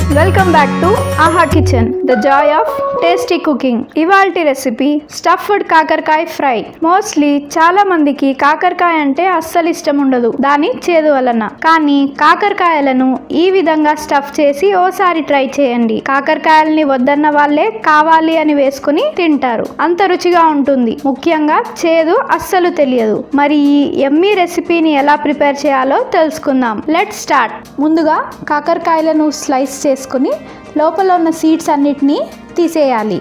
welcome back to Aha kitchen the joy of tasty cooking ఇవాల్టి recipe stuffed కాకరకాయ fry mostly చాలా మందికి కాకరకాయ అంటే అస్సలు ఇష్టం ఉండదు దాని చేదు వలన కానీ కాకరకాయలను ఈ విధంగా స్టఫ్ చేసి ఓసారి ట్రై చేయండి కాకరకాయలని వద్దన్న వాళ్ళే కావాలి అని వేసుకుని తింటారు అంత రుచిగా ఉంటుంది ముఖ్యంగా చేదు అస్సలు తెలియదు మరి ఈ ఎమ్మీ రెసిపీని ఎలా ప్రిపేర్ చేయాలో తెలుసుకుందాం లెట్ స్టార్ట్ ముందుగా కాకరకాయలను స్లైస్ చేసుకుని లోపల ఉన్న సీడ్స్ అన్నిటినీ తీసేయాలి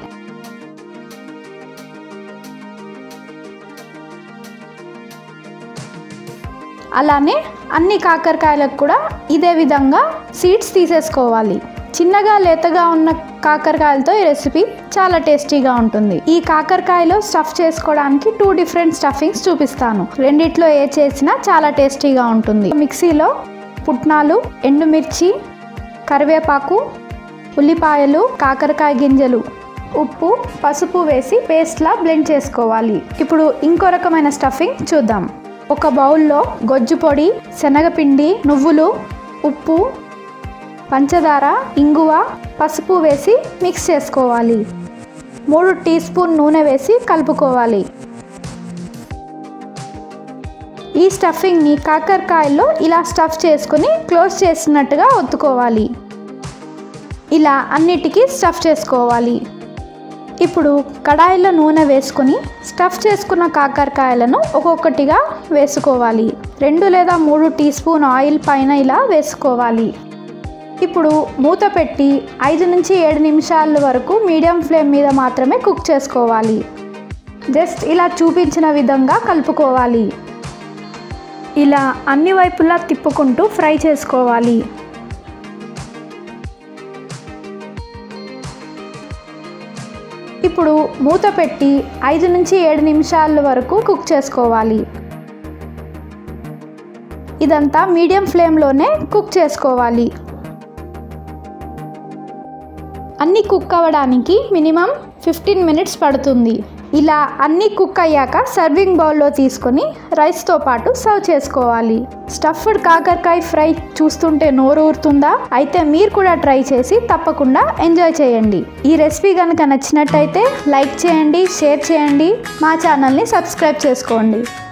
అలానే అన్ని కాకరకాయలకు కూడా ఇదే విధంగా సీడ్స్ తీసేసుకోవాలి చిన్నగా లేతగా ఉన్న కాకరకాయలతో ఈ రెసిపీ చాలా టేస్టీగా ఉంటుంది ఈ కాకరకాయలో స్టఫ్ చేసుకోవడానికి టూ డిఫరెంట్ స్టఫింగ్స్ చూపిస్తాను రెండిట్లో ఏ చేసినా చాలా టేస్టీగా ఉంటుంది మిక్సీలో పుట్నాలు ఎండుమిర్చి కరివేపాకు ఉల్లిపాయలు కాకరకాయ గింజలు ఉప్పు పసుపు వేసి పేస్ట్లా బ్లెండ్ చేసుకోవాలి ఇప్పుడు ఇంకో రకమైన స్టఫింగ్ చూద్దాం ఒక బౌల్లో గొజ్జు పొడి శనగపిండి నువ్వులు ఉప్పు పంచదార ఇంగువ పసుపు వేసి మిక్స్ చేసుకోవాలి మూడు టీ స్పూన్ నూనె వేసి కలుపుకోవాలి ఈ స్టఫింగ్ని కాకరకాయల్లో ఇలా స్టఫ్ చేసుకుని క్లోజ్ చేసినట్టుగా ఒత్తుకోవాలి ఇలా అన్నిటికీ స్టఫ్ చేసుకోవాలి ఇప్పుడు కడాయిలో నూనె వేసుకొని స్టఫ్ చేసుకున్న కాకరకాయలను ఒక్కొక్కటిగా వేసుకోవాలి రెండు లేదా మూడు టీ స్పూన్ ఆయిల్ పైన ఇలా వేసుకోవాలి ఇప్పుడు మూత పెట్టి ఐదు నుంచి ఏడు నిమిషాల వరకు మీడియం ఫ్లేమ్ మీద మాత్రమే కుక్ చేసుకోవాలి జస్ట్ ఇలా చూపించిన విధంగా కలుపుకోవాలి ఇలా అన్ని వైపులా తిప్పుకుంటూ ఫ్రై చేసుకోవాలి ఇప్పుడు మూత పెట్టి ఐదు నుంచి ఏడు నిమిషాల వరకు కుక్ చేసుకోవాలి ఇదంతా మీడియం ఫ్లేమ్లోనే కుక్ చేసుకోవాలి అన్నీ కుక్ అవ్వడానికి మినిమం ఫిఫ్టీన్ మినిట్స్ పడుతుంది ఇలా అన్నీ కుక్ అయ్యాక సర్వింగ్ బౌల్లో తీసుకొని రైస్తో పాటు సర్వ్ చేసుకోవాలి స్టఫ్డ్ కాకరకాయ ఫ్రై చూస్తుంటే నోరు ఊరుతుందా అయితే మీరు కూడా ట్రై చేసి తప్పకుండా ఎంజాయ్ చేయండి ఈ రెసిపీ కనుక నచ్చినట్టయితే లైక్ చేయండి షేర్ చేయండి మా ఛానల్ని సబ్స్క్రైబ్ చేసుకోండి